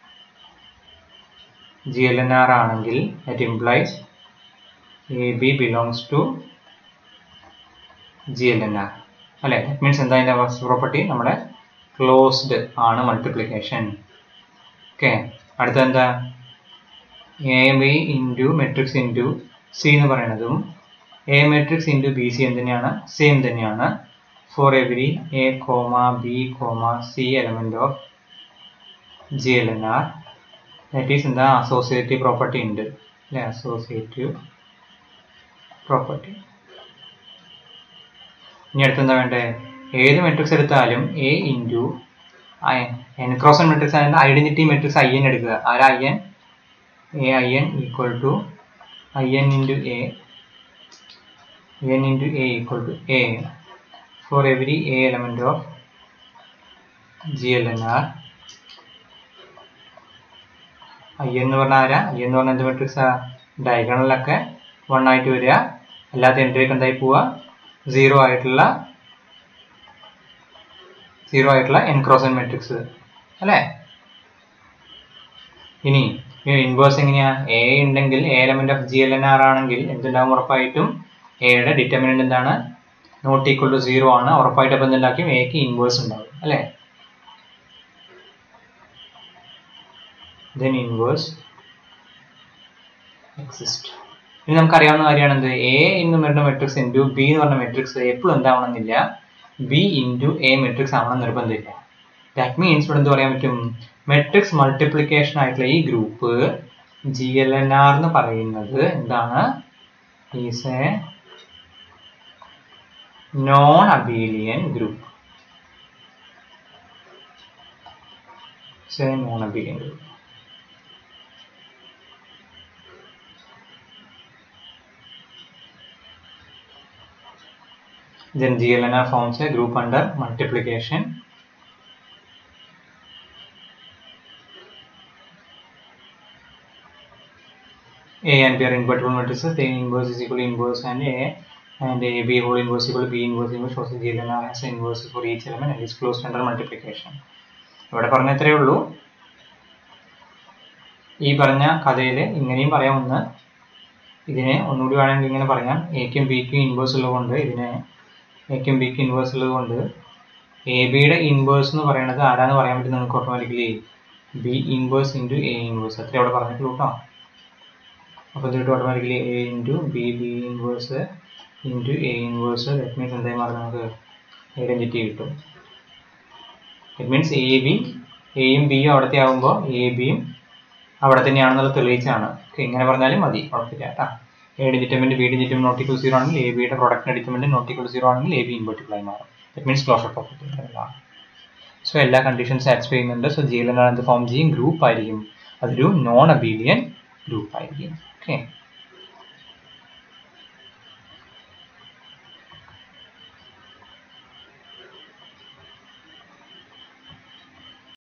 G L N R ആണെങ്കിൽ that implies A B belongs to G L N R അല്ലെ ദറ്റ് മീൻസ് എന്താ അതിന്റെ പ്രോപ്പർട്ടി നമ്മുടെ ക്ലോസ്ഡ് ആണ് മൾട്ടിപ്ലിക്കേഷൻ ഓക്കെ അടുത്ത എന്താ A B into matrix into C എന്ന് പറയുന്നതും A matrix into B C എന്തിനാണ് സെയിം തന്നെയാണ് for every A comma B comma C element of G L N R that is എന്താ associative property ഉണ്ട് അല്ലെ associative property ഇനി അടുത്തെന്താ വേണ്ടേ ഏത് മെട്രിക്സ് എടുത്താലും A into N cross N matrix ആയതുകൊണ്ട് ഐഡന്റിറ്റി മെട്രിക്സ് ഐ എൻ എടുക്കുക ആരാ I N A I N equal to I N into A N into A equal to A for every A element of G L N R I എന്ന് പറഞ്ഞാൽ ആരാ I എന്ന് പറഞ്ഞാൽ എന്ത് മെട്രിക്സാ ഡയഗണലിലൊക്കെ one ആയിട്ട് വരിക അല്ലാത്ത എൻട്രിയൊക്കെ എന്തായി പോവുക സീറോ ആയിട്ടുള്ള സീറോ ആയിട്ടുള്ള എൻക്രോസൻ മെട്രിക്സ് അല്ലേ ഇനി ഇൻവേഴ്സ് എങ്ങനെയാ എ ഉണ്ടെങ്കിൽ A element of G L N R ആണെങ്കിൽ എന്തുണ്ടാവും ഉറപ്പായിട്ടും എയുടെ ഡിറ്റർമിനന്റ് എന്താണ് നോട്ട് ഈക്വൽ ടു സീറോ ആണ് ഉറപ്പായിട്ട് അപ്പം എന്തുണ്ടാക്കും എക്ക് ഇൻവേഴ്സ് ഉണ്ടാവും അല്ലേ ദെൻ ഇൻവേഴ്സ് എക്സിസ്റ്റ് ഇനി നമുക്കറിയാവുന്ന കാര്യമാണ് എന്ത് എ എന്ന് പറയുന്ന മെട്രിക്സ് ഇൻറ്റു ബി എന്ന് പറഞ്ഞ മെട്രിക്സ് എപ്പോഴും എന്താവണമെന്നില്ല ബി ഇൻറ്റു എ മെട്രിക്സ് ആവണം നിർബന്ധമില്ല ദാറ്റ് മീൻസ് ഇവിടെ എന്ത് പറയാൻ പറ്റും മെട്രിക്സ് മൾട്ടിപ്ലിക്കേഷൻ ആയിട്ടുള്ള ഈ group G L N R എന്ന് പറയുന്നത് എന്താണ് is a non abelian group non abelian group then GLNR forms a group under multiplication. A and B are invertible matrices, the inverse is equal to inverse and A and A B whole inverse equal to B inverse inverse also GLNR has an inverse for each element and is closed under multiplication. ഇവിടെ പറഞ്ഞ ഇത്രയേ ഉള്ളൂ ഈ പറഞ്ഞ കഥയിൽ ഇങ്ങനെയും പറയാമെന്ന് ഇതിനെ ഒന്നുകൂടി വേണമെങ്കിൽ ഇങ്ങനെ പറയാം എക്കും ബിക്കും ഇൻവേഴ്സ് ഉള്ളതുകൊണ്ട് ഇതിനെ എക്കും ബിക്കും ഇൻവേഴ്സ് ഉള്ളതുകൊണ്ട് എ ബിയുടെ ഇൻവേഴ്സ് എന്ന് പറയുന്നത് ആരാന്ന് പറയാൻ പറ്റും നിങ്ങൾക്ക് automatically B inverse into A inverse അത്ര അവിടെ പറഞ്ഞിട്ടുള്ളൂ കേട്ടോ അപ്പോൾ ഇതിട്ട് automatically A into B B inverse into A inverse that means എന്തായി മാറി നമുക്ക് ഐഡൻറ്റിറ്റി കിട്ടും ഇറ്റ് മീൻസ് എ ബി എയും ബിയും അവിടത്തെ ആകുമ്പോൾ എ ബിയും അവിടെ തന്നെയാണെന്നുള്ളത് തെളിയിച്ചാണ് ഇങ്ങനെ പറഞ്ഞാലും മതി കുഴപ്പമില്ല കേട്ടോ എ ഡിജിറ്റമെന്റ് ബി ഡിജിറ്റമെന്റ് നോട്ടിക്കൽ സീറോ ആണെങ്കിൽ എ ബിയുടെ പ്രൊഡക്റ്റ് ഡിജിറ്റമെന്റ് നോട്ടിക്കൽ സീറോ ആണെങ്കിൽ എ ബി ഇൻവെർട്ടിബിൾ ആയി മാറും that means closure property so എല്ലാ കണ്ടീഷൻസ് സാറ്റിസ്ഫൈ ചെയ്യുന്നുണ്ട് സോ ജി എൽ എന്ത് ഫോം ചെയ്യും ഗ്രൂപ്പ് ആയിരിക്കും അതൊരു നോൺ അബീലിയൻ ഗ്രൂപ്പ് ആയിരിക്കും ഓക്കെ